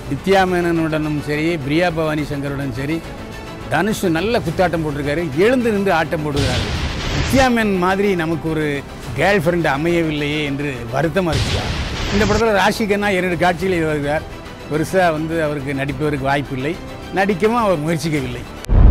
நித்யா மேனனுடனும் சரி பிரியா பவானி சங்கருடன் சரி தனுஷ் நல்ல குத்தாட்டம் போட்டிருக்காரு எழுந்து நின்று ஆட்டம் போடுகிறாரு நித்யா மேனன் மாதிரி நமக்கு ஒரு கேர்ள் ஃப்ரெண்ட் அமையவில்லையே என்று வருத்தமாக இருக்கிறார் இந்த படத்தில் ராஷிகண்ணா இரண்டு காட்சிகளில் வருகிறார் பெருசாக வந்து அவருக்கு நடிப்பதற்கு வாய்ப்பில்லை நடிக்கவும் அவர் முயற்சிக்கவில்லை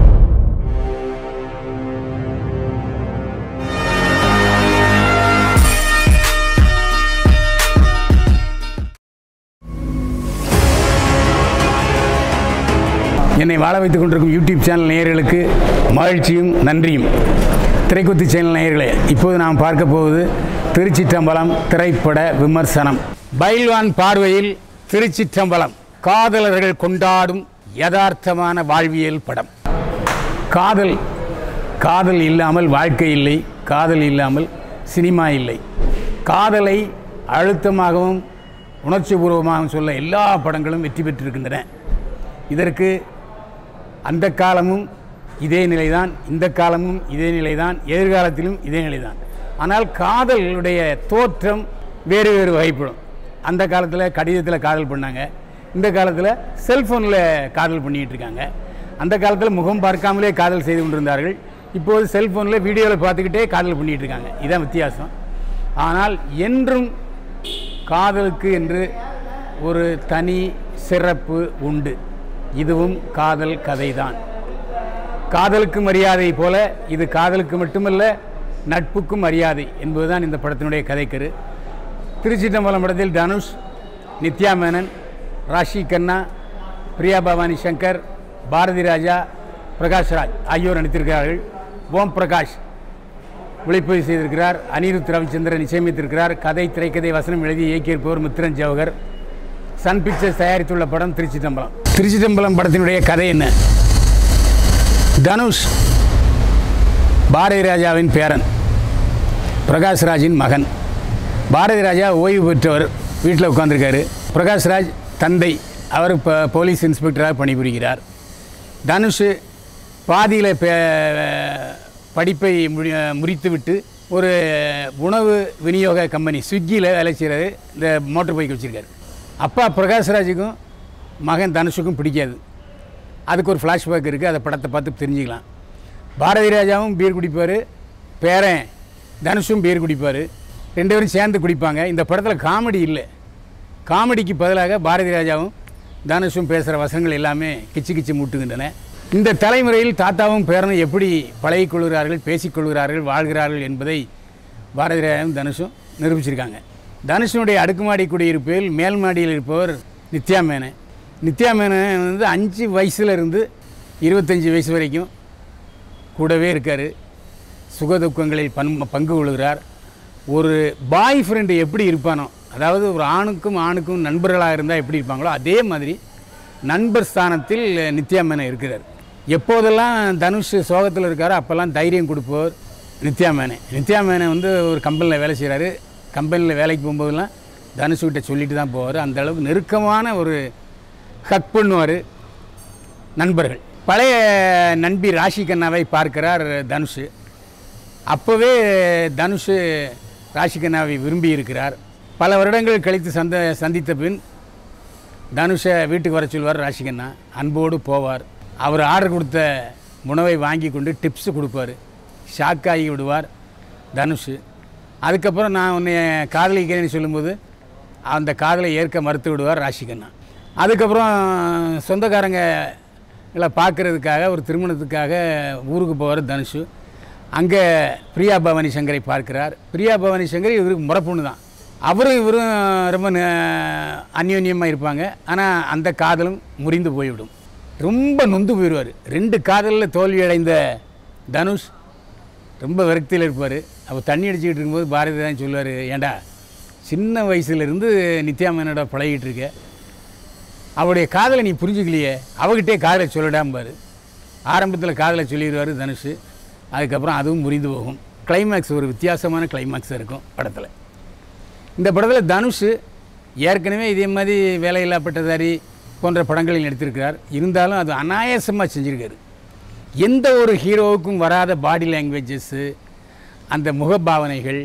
என்னை வாழ வைத்துக் கொண்டிருக்கும் யூடியூப் சேனல் நேயர்களுக்கு மகிழ்ச்சியும் நன்றியும் திரைக்குத்து சேனல் நேயர்களே இப்போது நாம் பார்க்க போவது திருச்சிற்றம்பலம் திரைப்பட விமர்சனம் பைல்வான் பார்வையில் திருச்சிற்றம்பலம் காதலர்கள் கொண்டாடும் யதார்த்தமான வாழ்வியல் படம் காதல் காதல் இல்லாமல் வாழ்க்கை இல்லை காதல் இல்லாமல் சினிமா இல்லை காதலை அழுத்தமாகவும் உணர்ச்சிபூர்வமாகவும் சொல்ல எல்லா படங்களும் வெற்றி பெற்றிருக்கின்றன இதற்கு அந்த காலமும் இதே நிலைதான் இந்த காலமும் இதே நிலைதான் எதிர்காலத்திலும் இதே நிலைதான் ஆனால் காதலுடைய தோற்றம் வேறு வேறு வகைப்படும் அந்த காலத்தில் கடிதத்தில் காதல் பண்ணாங்க இந்த காலத்தில் செல்ஃபோனில் காதல் பண்ணிகிட்டு இருக்காங்க அந்த காலத்தில் முகம் பார்க்காமலே காதல் செய்து கொண்டிருந்தார்கள் இப்போது செல்ஃபோனில் வீடியோவில் பார்த்துக்கிட்டே காதல் பண்ணிகிட்டு இருக்காங்க இதுதான் வித்தியாசம் ஆனால் என்றும் காதலுக்கு என்று ஒரு தனி சிறப்பு உண்டு இதுவும் காதல் கதைதான் காதலுக்கு மரியாதை போல இது காதலுக்கு மட்டுமல்ல நட்புக்கும் மரியாதை என்பதுதான் இந்த படத்தினுடைய கதைக்கரு திருச்சிட்டம்பலம் படத்தில் தனுஷ் நித்யா மேனன் ராஷி கண்ணா பிரியா பவானி சங்கர் பாரதி ராஜா பிரகாஷ் ராஜ் ஆகியோர் நடித்திருக்கிறார்கள் ஓம் பிரகாஷ் ஒளிப்பதிவு செய்திருக்கிறார் அனிருத் ரவிச்சந்திரன் இசையமைத்திருக்கிறார் கதை திரைக்கதை வசனம் எழுதி இயக்கியிருப்பவர் மித்ரன் ஜவஹர் சன் பிக்சர்ஸ் தயாரித்துள்ள படம் திருச்சிதம்பலம் திருச்சிதம்பலம் படத்தினுடைய கதை என்ன தனுஷ் பாரதி ராஜாவின் பேரன் பிரகாஷ்ராஜின் மகன் பாரதி ராஜா ஓய்வு பெற்றவர் வீட்டில் உட்காந்துருக்காரு பிரகாஷ்ராஜ் தந்தை அவர் இப்போ போலீஸ் இன்ஸ்பெக்டராக பணிபுரிகிறார் தனுஷ் பாதியில் படிப்பை முடி முறித்துவிட்டு ஒரு உணவு விநியோக கம்பெனி ஸ்விக்கியில் வேலை செய்கிறாரு இந்த மோட்டர் பைக் வச்சுருக்காரு அப்பா பிரகாஷ்ராஜுக்கும் மகன் தனுஷுக்கும் பிடிக்காது அதுக்கு ஒரு ஃப்ளாஷ்பேக் இருக்குது அதை படத்தை பார்த்து தெரிஞ்சுக்கலாம் பாரதி ராஜாவும் பீர் குடிப்பார் பேரன் தனுஷும் பீர் குடிப்பார் ரெண்டு பேரும் சேர்ந்து குடிப்பாங்க இந்த படத்தில் காமெடி இல்லை காமெடிக்கு பதிலாக பாரதி ராஜாவும் தனுஷும் பேசுகிற வசனங்கள் எல்லாமே கிச்சு கிச்சு மூட்டுகின்றன இந்த தலைமுறையில் தாத்தாவும் பேரனும் எப்படி பழகிக்கொள்கிறார்கள் பேசிக்கொள்கிறார்கள் வாழ்கிறார்கள் என்பதை பாரதி ராஜாவும் தனுஷும் நிரூபிச்சிருக்காங்க தனுஷனுடைய அடுக்குமாடி குடியிருப்பில் மேல் மாடியில் இருப்பவர் நித்யா மேனன் நித்யா மேனன் வந்து அஞ்சு வயசுல இருந்து இருபத்தஞ்சி வயசு வரைக்கும் கூடவே இருக்கார் சுகதுக்கங்களில் பன் பங்கு கொள்கிறார் ஒரு பாய் ஃப்ரெண்டு எப்படி இருப்பானோ அதாவது ஒரு ஆணுக்கும் ஆணுக்கும் நண்பர்களாக இருந்தால் எப்படி இருப்பாங்களோ அதே மாதிரி நண்பர் ஸ்தானத்தில் நித்யா மேனன் இருக்கிறார் எப்போதெல்லாம் தனுஷ் சோகத்தில் இருக்காரோ அப்போல்லாம் தைரியம் கொடுப்பவர் நித்யா மேனன் நித்யா மேனன் வந்து ஒரு கம்பெனியில் வேலை செய்கிறாரு கம்பெனியில் வேலைக்கு போகும்போதெல்லாம் தனுஷ்கிட்ட சொல்லிட்டு தான் போவார் அந்த அளவுக்கு நெருக்கமான ஒரு ஹக் பண்ணுவார் நண்பர்கள் பழைய நண்பி ராஷி கண்ணாவை பார்க்கிறார் தனுஷ் அப்போவே தனுஷ் ராஷி கண்ணாவை விரும்பி இருக்கிறார் பல வருடங்கள் கழித்து சந்த சந்தித்த பின் தனுஷை வீட்டுக்கு வர சொல்வார் ராஷி கண்ணா அன்போடு போவார் அவர் ஆர்டர் கொடுத்த உணவை வாங்கி கொண்டு டிப்ஸ் கொடுப்பார் ஷாக் ஆகி விடுவார் தனுஷ் அதுக்கப்புறம் நான் உன்னை காதலிக்கிறேன்னு சொல்லும்போது அந்த காதலை ஏற்க மறுத்து விடுவார் ராஷிகண்ணா அதுக்கப்புறம் சொந்தக்காரங்களை பார்க்குறதுக்காக ஒரு திருமணத்துக்காக ஊருக்கு போவார் தனுஷ் அங்கே பிரியா பவானி சங்கரை பார்க்கிறார் பிரியா பவானி சங்கர் இவருக்கு முறப்பொண்ணு தான் அவரும் இவரும் ரொம்ப அந்யோன்யமாக இருப்பாங்க ஆனால் அந்த காதலும் முறிந்து போய்விடும் ரொம்ப நொந்து போயிடுவார் ரெண்டு காதலில் தோல்வி அடைந்த தனுஷ் ரொம்ப விரக்தியில் இருப்பார் அவர் தண்ணி அடிச்சுக்கிட்டு இருக்கும்போது பாரதி தான் சொல்லுவார் ஏண்டா சின்ன வயசுலேருந்து நித்யா மேனோட பழகிட்டு இருக்க அவருடைய காதலை நீ புரிஞ்சுக்கலையே அவகிட்டே காதலை சொல்லடாம்பார் ஆரம்பத்தில் காதலை சொல்லிடுவார் தனுஷ் அதுக்கப்புறம் அதுவும் முறிந்து போகும் கிளைமேக்ஸ் ஒரு வித்தியாசமான கிளைமேக்ஸ் இருக்கும் படத்தில் இந்த படத்தில் தனுஷ் ஏற்கனவே இதே மாதிரி வேலையில்லா பட்டதாரி போன்ற படங்களில் நடித்திருக்கிறார் இருந்தாலும் அது அனாயாசமாக செஞ்சுருக்காரு எந்த ஒரு ஹீரோவுக்கும் வராத பாடி லாங்குவேஜஸ்ஸு அந்த முகபாவனைகள்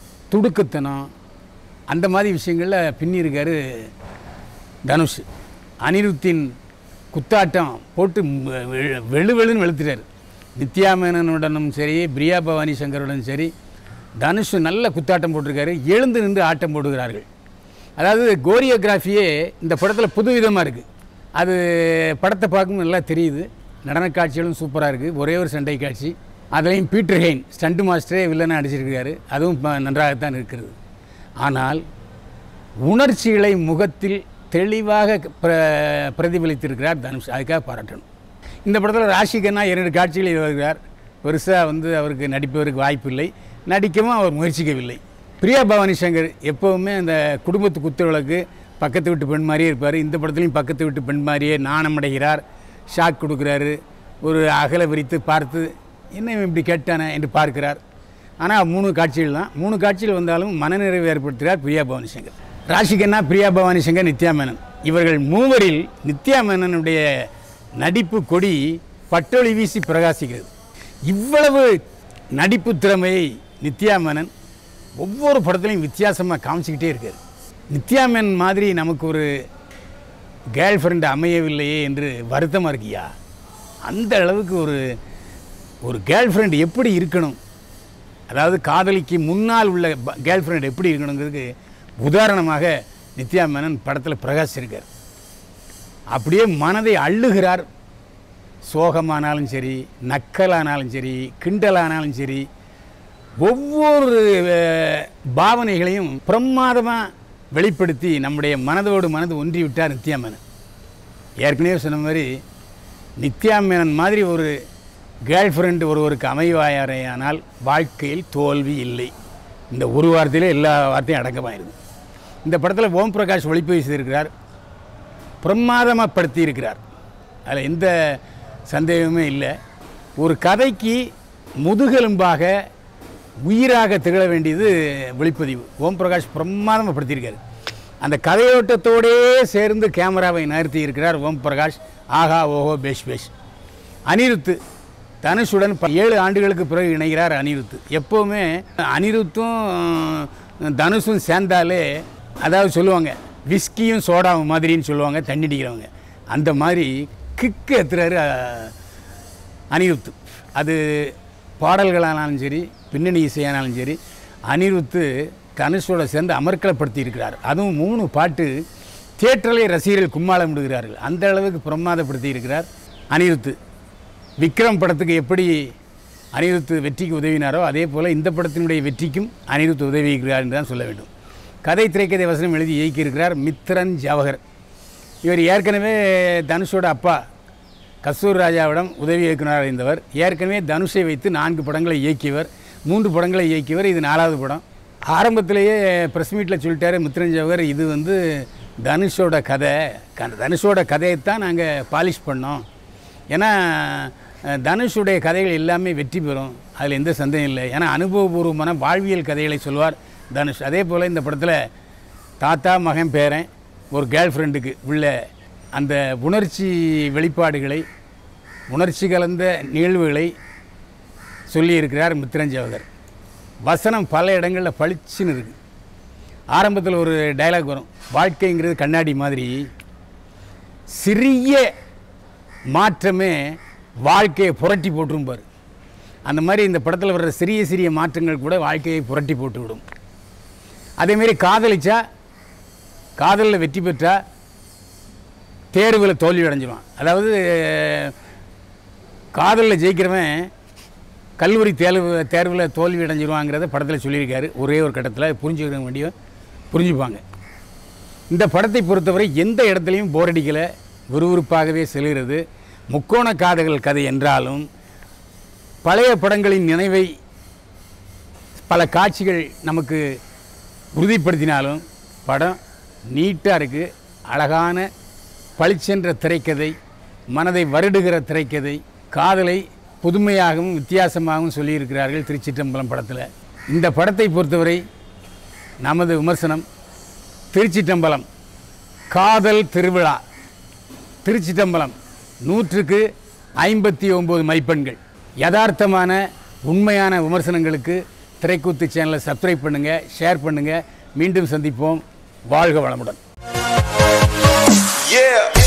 துடுக்குத்தனம் அந்த மாதிரி விஷயங்களில் பின்னிருக்காரு தனுஷ் அனிருத்தின் குத்தாட்டம் போட்டு வெ- வெ- வெளு வெளுன்னு வெளுத்துட்டார் நித்யா மேனனுடனும் சரி பிரியா பவானி சங்கருடனும் சரி தனுஷ் நல்ல குத்தாட்டம் போட்டிருக்காரு எழுந்து நின்று ஆட்டம் போடுகிறார்கள் அதாவது கோரியோகிராஃபியே இந்த படத்தில் புதுவிதமாக இருக்குது அது படத்தை பார்க்கும்போது நல்லா தெரியுது நடன காட்சிகளும் சூப்பராக இருக்குது ஒரே ஒரு சண்டை காட்சி அதுலேயும் பீட்டர் ஹெயின் ஸ்டண்ட் மாஸ்டரே வில்லனாக அடிச்சிருக்காரு அதுவும் ப- நன்றாகத்தான் இருக்கிறது ஆனால் உணர்ச்சிகளை முகத்தில் தெளிவாக பிர பிரதிபலித்திருக்கிறார் தனுஷ் அதுக்காக பாராட்டணும் இந்த படத்தில் ராஷிகண்ணா இரண்டு காட்சிகளில் வருகிறார் பெருசாக வந்து அவருக்கு நடிப்பதற்கு வாய்ப்பில்லை நடிக்கவும் அவர் முயற்சிக்கவில்லை பிரியா பவானி சங்கர் எப்போவுமே அந்த குடும்பத்து குத்துவிளக்கு பக்கத்து வீட்டு பெண் மாதிரியே இருப்பார் இந்த படத்துலையும் பக்கத்து வீட்டு பெண் மாதிரியே நாணமடைகிறார் ஷாக் கொடுக்குறாரு ஒரு அகல விரித்து பார்த்து என்ன இவன் இப்படி கேட்டானே என்று பார்க்கிறார் ஆனால் மூணு காட்சிகள் தான் மூணு காட்சிகள் வந்தாலும் மனநிறைவு ஏற்படுத்துகிறார் பிரியா பவானி சங்கர் ராஷிகண்ணா பிரியா பவானி சங்கர் நித்யா மேனன் இவர்கள் மூவரில் நித்யா மேனனுடைய நடிப்பு கொடி பட்டொளி வீசி பிரகாசிக்கிறது இவ்வளவு நடிப்பு திறமையை நித்யா மேனன் ஒவ்வொரு படத்துலையும் வித்தியாசமாக காமிச்சிக்கிட்டே இருக்கார் நித்யா மேனன் மாதிரி நமக்கு ஒரு கேர்ள் ஃப்ரெண்ட் அமையவில்லையே என்று வருத்தமாக இருக்கியா அந்த அளவுக்கு ஒரு ஒரு கேர்ள் ஃப்ரெண்ட் எப்படி இருக்கணும் அதாவது காதலிக்கு முன்னால் உள்ள கேர்ள் ஃப்ரெண்ட் எப்படி இருக்கணுங்கிறதுக்கு உதாரணமாக நித்யா மேனன் படத்தில் பிரகாசிச்சிருக்கார் அப்படியே மனதை அள்ளுகிறார் சோகமானாலும் சரி நக்கலானாலும் சரி கிண்டலானாலும் சரி ஒவ்வொரு அஹ், பாவனைகளையும் பிரமாதமாக வெளிப்படுத்தி நம்முடைய மனதோடு மனது ஒன்றி விட்டார் நித்யா மேனன் ஏற்கனவே சொன்ன மாதிரி நித்யா மேனன் மாதிரி ஒரு கேர்ள் ஃப்ரெண்டு ஒருவருக்கு அமைவாயாரையானால் வாழ்க்கையில் தோல்வி இல்லை இந்த ஒரு வார்த்தையிலே எல்லா வார்த்தையும் அடக்கமாயிருது இந்த படத்தில் ஓம் பிரகாஷ் ஒளிப்பதிவு செய்திருக்கிறார் பிரமாதமாக படுத்தி இருக்கிறார் அதில் எந்த சந்தேகமே இல்லை ஒரு கதைக்கு முதுகெலும்பாக உயிராக திகழ வேண்டியது ஒளிப்பதிவு ஓம் பிரகாஷ் பிரமாதமாக படுத்தியிருக்காரு அந்த கதையோட்டத்தோடே சேர்ந்து கேமராவை நகர்த்தி இருக்கிறார் ஓம் பிரகாஷ் ஆஹா ஓஹோ பேஷ் பேஷ் அனிருத்து தனுஷுடன் ப- ஏழு ஆண்டுகளுக்கு பிறகு இணைகிறார் அனிருத்து எப்போவுமே அனிருத்தும் தனுஷும் சேர்ந்தாலே அதாவது சொல்லுவாங்க விஸ்கியும் சோடாவும் மாதிரின்னு சொல்லுவாங்க தண்ணி அடிக்கிறவங்க அந்த மாதிரி கிக்கு எத்துறாரு அஹ், அனிருத்து அது பாடல்களானாலும் சரி பின்னணி இசையானாலும் சரி அனிருத்து தனுஷோட சேர்ந்து அமர்க்கலப்படுத்தி இருக்கிறார் அதுவும் மூணு பாட்டு தியேட்டரிலே ரசிகர்கள் கும்மாளம் விடுகிறார்கள் அந்த அளவுக்கு பிரமாதப்படுத்தி இருக்கிறார் அனிருத்து விக்ரம் படத்துக்கு எப்படி அனிருத்து வெற்றிக்கு உதவினாரோ அதே போல் இந்த படத்தினுடைய வெற்றிக்கும் அனிருத்து உதவி இருக்கிறார் என்று தான் சொல்ல வேண்டும் கதை திரைக்கதை வசனம் எழுதி இயக்கியிருக்கிறார் மித்ரன் ஜவஹர் இவர் ஏற்கனவே தனுஷோட அப்பா கஸ்தூர் ராஜாவிடம் உதவி இயக்குனராக இருந்தவர் ஏற்கனவே தனுஷை வைத்து நான்கு படங்களை இயக்கியவர் மூன்று படங்களை இயக்கியவர் இது நாலாவது படம் ஆரம்பத்திலேயே ப்ரெஸ் மீட்டில் சொல்லிட்டாரு மித்ரன் ஜவஹர் இது வந்து தனுஷோட கதை க- தனுஷோட கதையைத்தான் நாங்கள் பாலிஷ் பண்ணோம் ஏன்னா அஹ், தனுஷுடைய கதைகள் எல்லாமே வெற்றி பெறும் அதில் எந்த சந்தேகம் இல்லை ஏன்னா அனுபவபூர்வமான வாழ்வியல் கதைகளை சொல்வார் தனுஷ் அதே போல் இந்த படத்தில் தாத்தா மகன் பேரன் ஒரு கேர்ள் ஃப்ரெண்டுக்கு உள்ள அந்த உணர்ச்சி வெளிப்பாடுகளை உணர்ச்சி கலந்த நிகழ்வுகளை சொல்லியிருக்கிறார் மித்ரஞ்சவகர் வசனம் பல இடங்களில் பளிச்சுன்னு இருக்கு ஆரம்பத்தில் ஒரு டயலாக் வரும் வாழ்க்கைங்கிறது கண்ணாடி மாதிரி சிறிய மாற்றமே வாழ்க்கையை புரட்டி போட்டுரும் பாரு அந்த மாதிரி இந்த படத்தில் வர்ற சிறிய சிறிய மாற்றங்கள் கூட வாழ்க்கையை புரட்டி போட்டு விடும் அதேமாரி காதலிச்சா காதலில் வெற்றி பெற்றா தேர்வில் தோல்வி அடைஞ்சிருவான் அதாவது காதலில் ஜெயிக்கிறவன் கல்லூரி தேர்வு தேர்வில் தோல்வி அடைஞ்சிருவாங்கிறத படத்தில் சொல்லியிருக்காரு ஒரே ஒரு கட்டத்தில் புரிஞ்சுக்க வேண்டிய புரிஞ்சுப்பாங்க இந்த படத்தை பொறுத்தவரை எந்த இடத்துலையும் போர் அடிக்கலை விறுவிறுப்பாகவே செல்கிறது முக்கோண காதல் கதை என்றாலும் பழைய படங்களின் நினைவை பல காட்சிகள் நமக்கு உறுதிப்படுத்தினாலும் படம் நீட்டாக இருக்குது அழகான பளிச்சென்ற திரைக்கதை மனதை வருடுகிற திரைக்கதை காதலை புதுமையாகவும் வித்தியாசமாகவும் சொல்லியிருக்கிறார்கள் திருச்சிற்றம்பலம் படத்தில் இந்த படத்தை பொறுத்தவரை நமது விமர்சனம் திருச்சிற்றம்பலம் காதல் திருவிழா திருச்சிற்றம்பலம் நூற்றுக்கு ஐம்பத்தி ஒம்பது மதிப்பெண்கள் யதார்த்தமான உண்மையான விமர்சனங்களுக்கு திரைக்கூத்து சேனலை சப்ஸ்கிரைப் பண்ணுங்கள் ஷேர் பண்ணுங்கள் மீண்டும் சந்திப்போம் வாழ்க வளமுடன் Yeah.